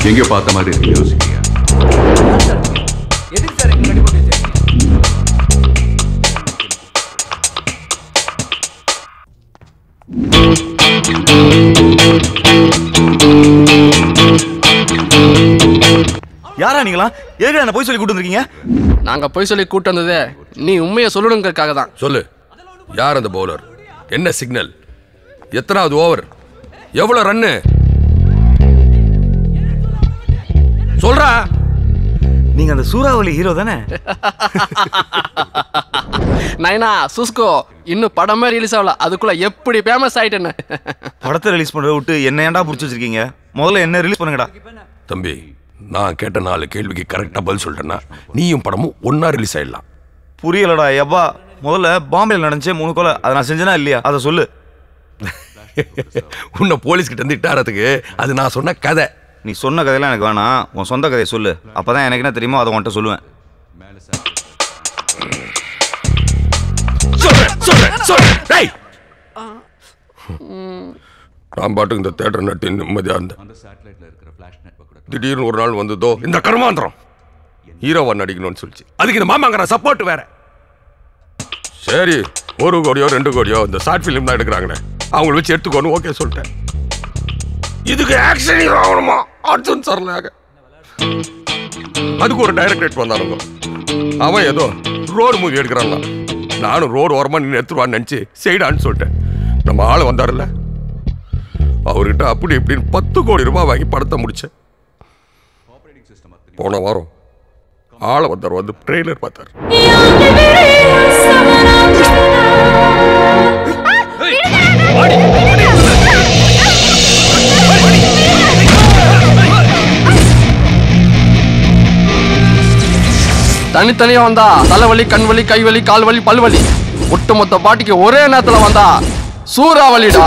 எங்கேயோ பார்த்த மாதிரி இருக்கு யோசிக்கிறீங்க எதுக்கு சார் எங்க கட்டி போட்டு வச்சிருக்கீங்க யாரா நீங்களா எதுக்கு என்ன போய் சொல்லி கூட்டு வந்திருக்கீங்க நாங்க போய் சொல்லி கூட்டு வந்ததே நீ உண்மையை சொல்லணுங்கிறதுக்காக தான் சொல்லு யார் அந்த பவுலர் என்ன சிக்னல் எத்தனாவது ஓவர் எவ்வளவு ரன்னு சொல்றா நீங்க அந்த சூறாவளி ஹீரோ தானே நைனா சுஸ்கோ இன்னும் படமே ரிலீஸ் ஆகல அதுக்குள்ள எப்படி ஃபேமஸ் ஆயிட்டேன்னு படத்தை ரிலீஸ் பண்றத விட்டு என்ன ஏன்டா புடிச்சு வச்சிருக்கீங்க முதல்ல என்ன ரிலீஸ் பண்ணுங்கடா தம்பி நான் கேட்ட நாலு கேள்விக்கு கரெக்டா பதில் சொல்லிட்டேன்னா நீயும் படமும் ஒன்னா ரிலீஸ் ஆயிடலாம் புரியலடா எப்பா முதல்ல பாம்பேல நடந்துச்சே மூணு கொலை அதை நான் செஞ்சேனா இல்லையா அதை சொல்லு உன்னை போலீஸ் கிட்ட இருந்து இட்டாரத்துக்கு அது நான் சொன்ன கதை நீ சொன்ன கதையெல்லாம் எனக்கு வேணாம் உன் சொந்த கதையை சொல்லு அப்பதான் எனக்கு என்ன தெரியுமோ அதை உன்கிட்ட சொல்லுவேன் சொல்றேன் சொல்றேன் சொல்றேன் டேய் நான் பாட்டுக்கு இந்த தேட்டர் நட்டு நிம்மதியா இருந்தேன் அந்த சேட்டலைட்ல இருக்கிற ஃபிளாஷ் நெட்வொர்க்கோட திடீர்னு ஒரு நாள் வந்ததோ இந்த கர்மாந்திரம் ஹீரோவா நடிக்கணும்னு சொல்லிச்சு அதுக்கு இந்த மாமாங்கிற சப்போர்ட் வேற சரி ஒரு கோடியோ ரெண்டு கோடியோ இந்த ஷார்ட் ஃபிலிம் தான் எடுக்கிறாங்களே அவங்கள வச்சு எடுத்துக்கோன்னு ஓகே சொல்லிட்டேன் இதுக்கு ஆக்ஷன் ஹீரோ ஆகணுமா அர்ஜுன் சரலாக அதுக்கு ஒரு டைரக்டரேட் வந்தானுங்க அவன் ஏதோ ரோடு மூவி எடுக்கிறான்ல நானும் ரோடு ஓரமா நின்று எடுத்துருவான்னு நினச்சி செய்டான்னு சொல்லிட்டேன் நம்ம ஆள் வந்தாருல்ல அவர்கிட்ட அப்படி இப்படின்னு பத்து கோடி ரூபாய் வாங்கி படத்தை முடிச்சேன் போன வாரம் ஆளை வந்தார் வந்து ட்ரெய்லர் பார்த்தார் தனித்தனியா வந்தா தலைவலி கண் வலி கை வலி கால் வலி பல்வலி ஒட்டுமொத்த பாட்டிக்கு ஒரே நேரத்துல வந்தா சூறாவளிடா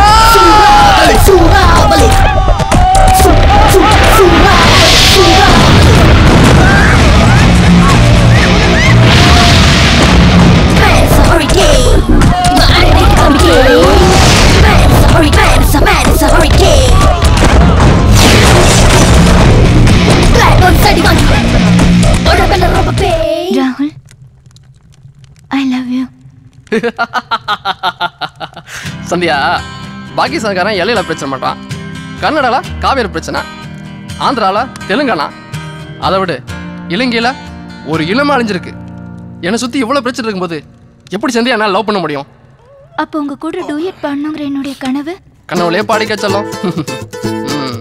ராகுல் ஐ லவ் யூ சந்தியா பாகிஸ்தான்காரன் எல்லையில பிரச்சனை மாட்டான் கன்னடால காவேரி பிரச்சனை ஆந்திரால தெலுங்கானா அதை விடு இலங்கையில ஒரு இனமா அழிஞ்சிருக்கு என்னை சுத்தி இவ்வளவு பிரச்சனை இருக்கும்போது எப்படி சந்தியா என்னால் லவ் பண்ண முடியும் அப்போ உங்க கூட டூயட் பண்ணுங்கிற என்னுடைய கனவு கனவுலயே பாடிக்க சொல்லும் ம்.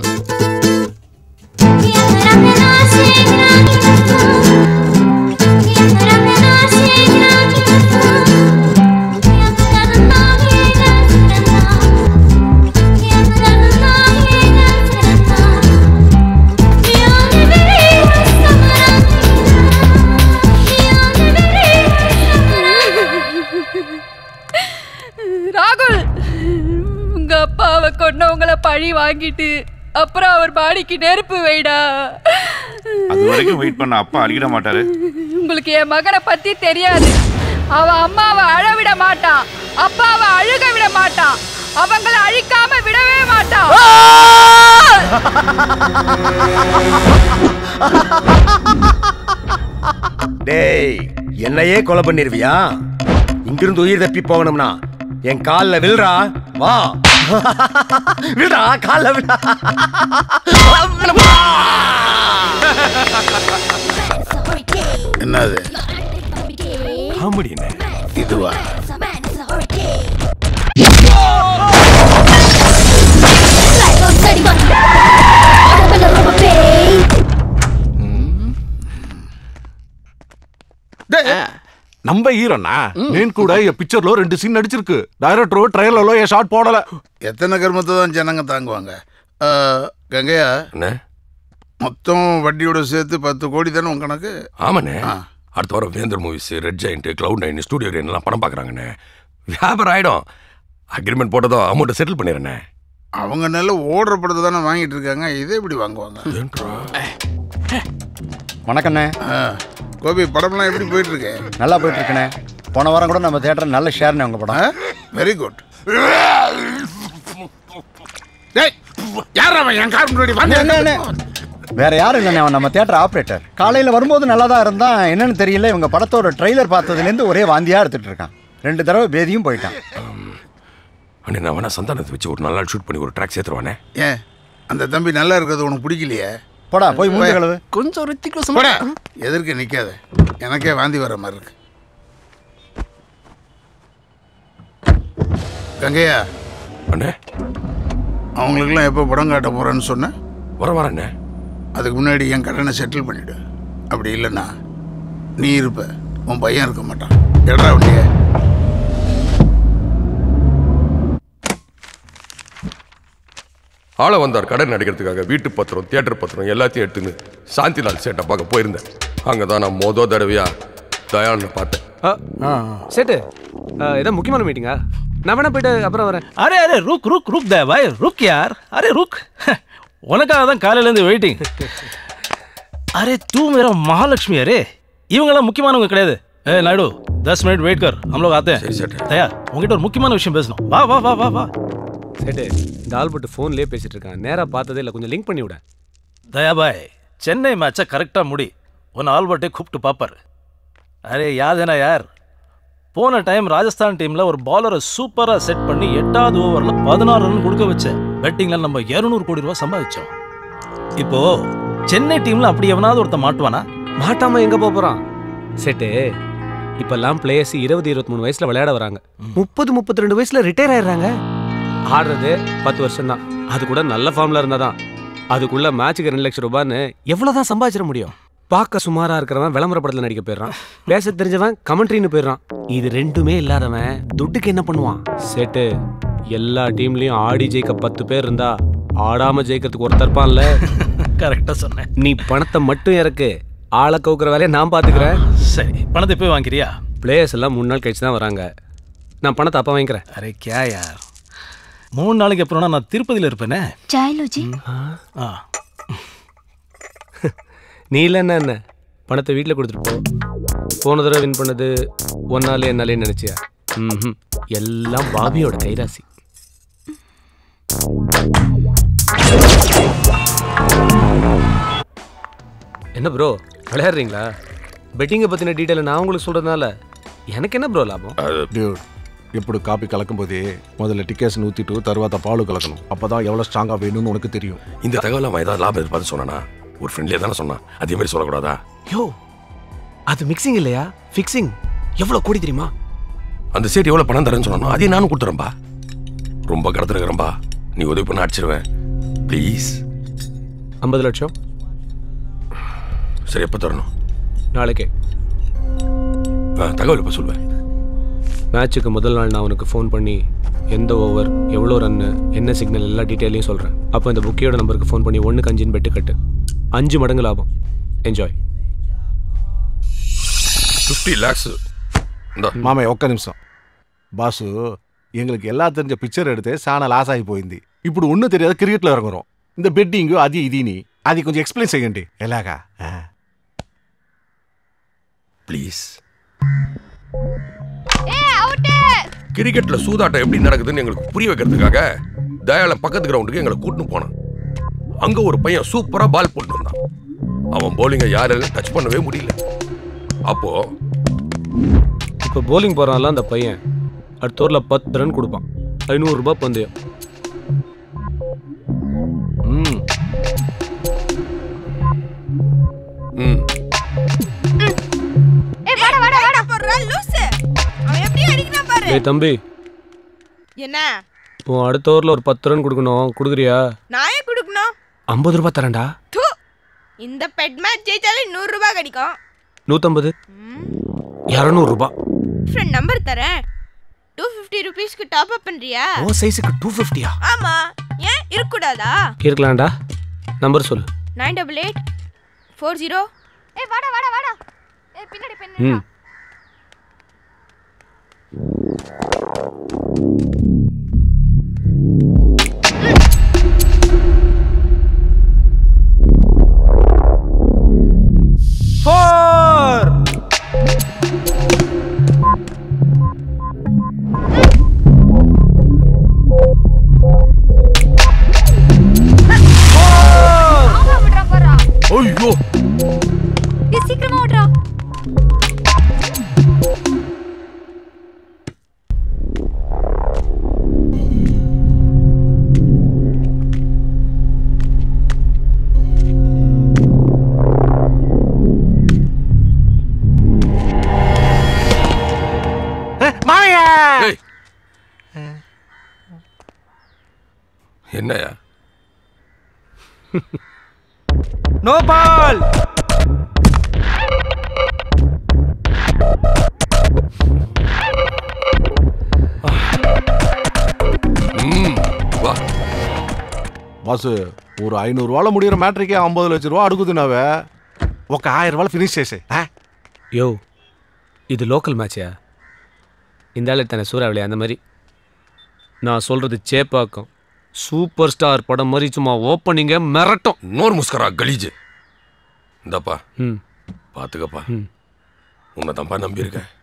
ராகுல் உங்க அப்பாவை கொன்னவங்கள பழி வாங்கிட்டு அப்புறம் அவர் பாடிக்கு நெருப்பு வைடா அது வரைக்கும் வெயிட் பண்ண அப்பா அடிக்கிட மாட்டாரு உங்களுக்கு என் மகனை பத்தி தெரியாது அவ அம்மாவை அழவிட மாட்டான் அப்பாவை அழுக விட மாட்டான் அவங்கள அழிக்காம விடவே மாட்டான் டேய் என்னையே கொலை பண்ணிருவியா இங்கிருந்து உயிர் தப்பி போகணும்னா என் கால்ல வில்றா வா விடா கால்ல விடா என்னது காமெடி இதுவா நம்ம ஹீரோண்ணா నేను కూడా ఈ పిక్చర్ లో రెండు సీన్ నడిచిருக்கு డైరెక్టర్ ట్రైలర్ లో ఏ షాట్ పోడல எத்தனை கர்மத்தை தான் ஜனங்க தாங்குவாங்க ஆ, கங்கையா என்ன மொத்தம் வட்டியோட சேர்த்து பத்து கோடி தானே உன் கணக்கு ஆமாண்ணே ஆ. அடுத்த வாரம் Vendhar Movies Red Giant Cloud Nine Studio எல்லாம் படம் பார்க்குறாங்கண்ணே வியாபாரம் ஆயிடும் அக்ரிமெண்ட் போட்டதும் அமௌண்ட்டை செட்டில் பண்ணிடுறேண்ணே அவங்க நல்ல ஓடுற படத்தை தானே வாங்கிட்டு இருக்காங்க இதை எப்படி வாங்குவாங்க வணக்கண்ணே ஆ, கோபி படம்லாம் எப்படி போயிட்டு இருக்கு நல்லா போயிட்டு இருக்கண்ணே போன வாரம் கூட நம்ம தேட்டர் நல்ல ஷேர்ண்ணே உங்க படம் வெரி குட் டேய் யார் அவன் என் கார் முன்னாடி அண்ணே, அண்ணே, வாங்க அண்ணே. வேற யாரும் இல்லைண்ணே அவன் நம்ம தியேட்டர் ஆப்ரேட்டர் காலையில் வரும்போது நல்லா தான் இருந்தான் என்னன்னு தெரியல இவங்க படத்தோட ட்ரெய்லர் பார்த்ததுலேருந்து ஒரே வாந்தியாக எடுத்துட்டு இருக்கான் ரெண்டு தடவை பேதியும் போயிட்டான் அண்ணே நான் வேணா சந்தானத்தை வச்சு ஒரு நல்ல நாள் ஷூட் பண்ணி ஒரு ட்ராக் சேர்த்துருவானே ஏன் அந்த தம்பி நல்லா இருக்கிறது உனக்கு பிடிக்கலையே போடா போய் மூஞ்சி கழுவு கொஞ்சம் ரித்திக் போடா எதிர்க்க நிக்காத எனக்கே வாந்தி வர மாதிரி இருக்கு கங்கையா அண்ணே அவங்களுக்கெல்லாம் எப்போ படம் காட்ட போறேன்னு சொன்ன வர வரண்ணே அதுக்கு முன்னாடி என் கடனை செட்டில் பண்ணிடு அப்படி இல்லைன்னா நீ இருப்ப உன் பையன் இருக்க மாட்டான் எடா வண்டிய ஆள வந்தார் கடன் அடிக்கிறதுக்காக வீட்டு பத்திரம் தியேட்டர் பத்திரம் எல்லாத்தையும் எடுத்துன்னு சாந்திலால் சேட்டை பார்க்க போயிருந்தேன் அங்கே தான் நான் மொத தடவையா தயான்னு பார்த்தேன் சேட்டு ஏதோ முக்கியமான மீட்டிங்கா நான் வேணா போயிட்டு அப்புறம் வரேன் अरे अरे रुक रुक रुक दे भाई रुक यार अरे रुक உனக்காக தான் காலையிலேருந்து வெயிட்டிங் அரே தூ மேரா மகாலட்சுமி அரே இவங்கெல்லாம் முக்கியமானவங்க கிடையாது ஏ நாயுடு दस मिनट वेट कर हम लोग आते हैं தயா உங்ககிட்ட ஒரு முக்கியமான விஷயம் பேசணும் வா வா வா வா வா சேட்டு இந்த ஆல்பர்ட் ஃபோன்லேயே பேசிட்டு இருக்கான் நேரா பார்த்ததே இல்லை கொஞ்சம் லிங்க் பண்ணி விட தயா பாய் சென்னை மேட்சை கரெக்டாக முடி உன் ஆல்பர்ட்டே கூப்பிட்டு பார்ப்பார் அரே யாதேனா யார் போன டைம் ராஜஸ்தான் டீம்ல ஒரு பாலரை சூப்பரா செட் பண்ணி எட்டாவது ஓவர்ல பதினாறு ரன் கொடுக்க வச்சேன் பெட்டிங்ல நம்ம 200 கோடி ரூபாய் சம்பாதிச்சோம் இப்போ சென்னை டீம்ல அப்படி எவனாவது ஒருத்தன் மாட்டுவானா மாட்டாம எங்க போக போறான் சேட்டு இப்பெல்லாம் பிளேயர்ஸ் இருபது இருபத்தி மூணு வயசுல விளையாட வராங்க முப்பது முப்பத்தி ரெண்டு வயசுல ரிட்டையர் ஆயிடுறாங்க ஆடுறது பத்து வருஷம் தான் அது கூட நல்ல ஃபார்ம்ல இருந்தாதான் அதுக்குள்ள மேட்சுக்கு ரெண்டு லட்சம் ரூபான்னு எவ்வளவுதான் சம்பாதிச்சிட முடியும் பார்க்க சுமாரா இருக்கிறவன் விளம்பர படத்துல நடிக்க போயிடுறான் பேச தெரிஞ்சவன் கமெண்ட்ரின்னு போயிடுறான் இது ரெண்டுமே இல்லாதவன் துட்டுக்கு என்ன பண்ணுவான் சேட்டு எல்லா டீம்லயும் ஆடி ஜெயிக்க பத்து பேர் இருந்தா ஆடாம ஜெயிக்கிறதுக்கு ஒருத்தர் இருப்பான்ல கரெக்டா சொன்னேன் நீ பணத்தை மட்டும் இறக்கு ஆளை கவுக்குற வேலையை நான் பாத்துக்கிறேன் சரி பணத்தை போய் வாங்கிக்கிறியா பிளேயர்ஸ் எல்லாம் மூணு நாள் கழிச்சு தான் வராங்க நான் பணத்தை அப்பா வாங்கிக்கிறேன் அரே கே யார் மூணு நாளைக்கு அப்புறம்னா நான் திருப்பதியில் இருப்பேனே சாயலோஜி ஆ நீ இல்லைன்னா என்ன பணத்தை வீட்டில் கொடுத்துட்டு போ போன தடவை வின் பண்ணது ஒன்னாலே என்னாலே நினைச்சியா ம் எல்லாம் பாபியோட கைராசி என்ன ப்ரோ விளையாடுறீங்களா பெட்டிங்கை பற்றின டீட்டெயில் நான் உங்களுக்கு சொல்கிறதுனால எனக்கு என்ன ப்ரோ லாபம் டியூட் ఇప్పుడు కాపీ కలకపోతే మొదల టికెట్స్ ஊத்திட்டு తర్వాత பாலு கலக்கணும் அப்பதான் எவ்வளவு ஸ்ட்ராங்கா வேணும்னு உனக்கு தெரியும் இந்த தகவல் அவன் ஏதாவது லாபம் எதிர்பார்த்து சொன்னானா ஒரு ஃப்ரெண்ட்லியே தானே சொன்னான் அதே மாதிரி சொல்லக்கூடாதா யோ அது மிக்சிங் இல்லையா ஃபிக்ஸிங் எவ்வளோ கோடி தெரியுமா அந்த சேட் எவ்வளோ பணம் தரேன்னு சொன்னானோ அதையும் நானும் கொடுத்துறேன்பா ரொம்ப கடத்துருக்கிறேன்பா நீ உதவி பண்ண அடிச்சிருவேன் ப்ளீஸ் ஐம்பது லட்சம் சரி எப்போ தரணும் நாளைக்கே ஆ, தகவல் எப்போ சொல்லுவேன் மேட்ச்சுக்கு முதல் நாள் நான் உனக்கு ஃபோன் பண்ணி எந்த ஓவர் எவ்வளோ ரன்னு என்ன சிக்னல் எல்லா டீட்டெயிலையும் சொல்கிறேன் அப்போ இந்த புக்கியோட நம்பருக்கு ஃபோன் பண்ணி ஒன்றுக்கு அஞ்சுன்னு பெட்டு கட்டு அஞ்சு மடங்கு லாபம் என்ஜாய் ஃபிஃப்டி லேக்ஸ் இந்த మామయ్య ఒక్క నిమిషం బాసు எங்களுக்கு எல்லாம் தெரிஞ்ச பிக்சர் எடுத்து చాలా లాస్ అయిపోయింది ఇప్పుడు ఉన్న తెలియదు క్రికెట్లో ఇறங்குறோம் இந்த பெட்டிங்கு அது இதுని అది కొంచెం ఎక్స్ప్లెయిన్ చేయండి ఎలాగా ப்ளீஸ் கிரிக்கெட்ல சூதாட்டம் எப்படி நடக்குதுன்னு எங்களுக்கு புரிய வைக்கிறதுக்காக தயாளன் பக்கத்து கிரவுண்டுக்கு எங்களை கூட்டின்னு போனான் அங்க ஒரு பையன் சூப்பரா பால் போட்டு வந்தான் அவன் போலிங்கை யாராலும் டச் பண்ணவே முடியல அப்போ இப்போ போலிங் போகிறான்ல அந்த பையன் அடுத்த ஓவரில் பத்து ரன் கொடுப்பான் ஐநூறுரூபா பந்தயம் ம் ம் ஏய் வாடா வாடா வாடா போறா லூசு அவன் எப்படி அடிக்கிறான் பாரு ஏய் தம்பி என்ன இப்போ அடுத்த ஓவரில் ஒரு பத்து ரன் கொடுக்கணும் கொடுக்குறியா நான் ஏன் கொடுக்கணும் ஐம்பது ரூபா தரேன்டா தூ இந்த பெட் மேட்ச் ஜெயிச்சாலே நூறு ரூபாய் கிடைக்கும் நூற்றம்பது இரநூறுபா ஃப்ரெண்ட் நம்பர் தரேன் டூ ஃபிஃப்டி ருபீஸ்க்கு டாப் அப் பண்றியா ஓ சைஸுக்கு டூ ஃபிஃப்டியா ஆமா ஏன் இருக்கக்கூடாதா இருக்கலாம்டா நம்பர் சொல்லு nine double eight four zero ஏய் வாடா வாடா வாடா ஏய் பின்னாடி ம் ஃபோர் விடுறா போறா ஏய். என்னையா நோ பால் ம் வா బాసు ஒரு ஐநூறு ரூபால முடியிற மேட்ரிக்கே ஐம்பது லட்ச రూபா అడుగుతున్నావే ఒక ఆయిరం రూపాయలు ఫినిష్ చేసే யோ இது லோக்கல் மேட்சா இந்த ஆள் தானே சூறாவளி அந்த மாதிரி நான் சொல்றது சேப்பாக்கம் சூப்பர் ஸ்டார் படம் மாதிரி சும்மா ஓப்பனிங்க மிரட்டும் நோர் முஸ்கரா கலீஜ் இந்தாப்பா ம் பாத்துக்கப்பா ம். உன்னை தம்பா நம்பியிருக்கேன்